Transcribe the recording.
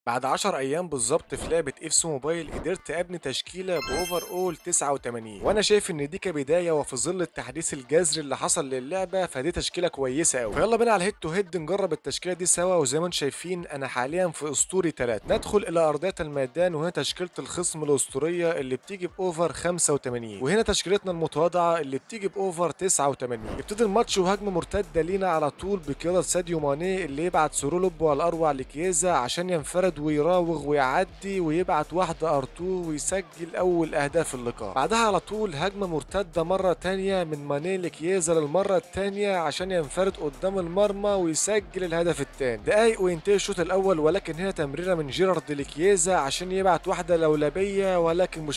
بعد 10 ايام بالظبط في لعبه اف موبايل قدرت ابني تشكيله باوفر اول 89 وانا شايف ان دي كبدايه وفي ظل التحديث الجذري اللي حصل للعبه فدي تشكيله كويسه قوي فيلا بينا على الهيد تو هيد نجرب التشكيله دي سوا وزي ما انتم شايفين انا حاليا في اسطوري 3 ندخل الى ارضيه الميدان وهنا تشكيله الخصم الاسطوريه اللي بتيجي باوفر 85 وهنا تشكيلتنا المتواضعه اللي بتيجي باوفر 89 يبتدي الماتش وهجمه مرتده لينا على طول بقياده ساديو ماني اللي يبعت سرولوب الاروع لكيزا عشان ينفرد ويراوغ ويعدي ويبعت واحده ار2 ويسجل اول اهداف اللقاء بعدها على طول هجمه مرتده مره تانية من ماني لكيزا للمره التانية عشان ينفرد قدام المرمى ويسجل الهدف الثاني دقايق وينتهي الشوط الاول ولكن هنا تمريره من جيرارد لكيزا عشان يبعت واحده لولبيه ولكن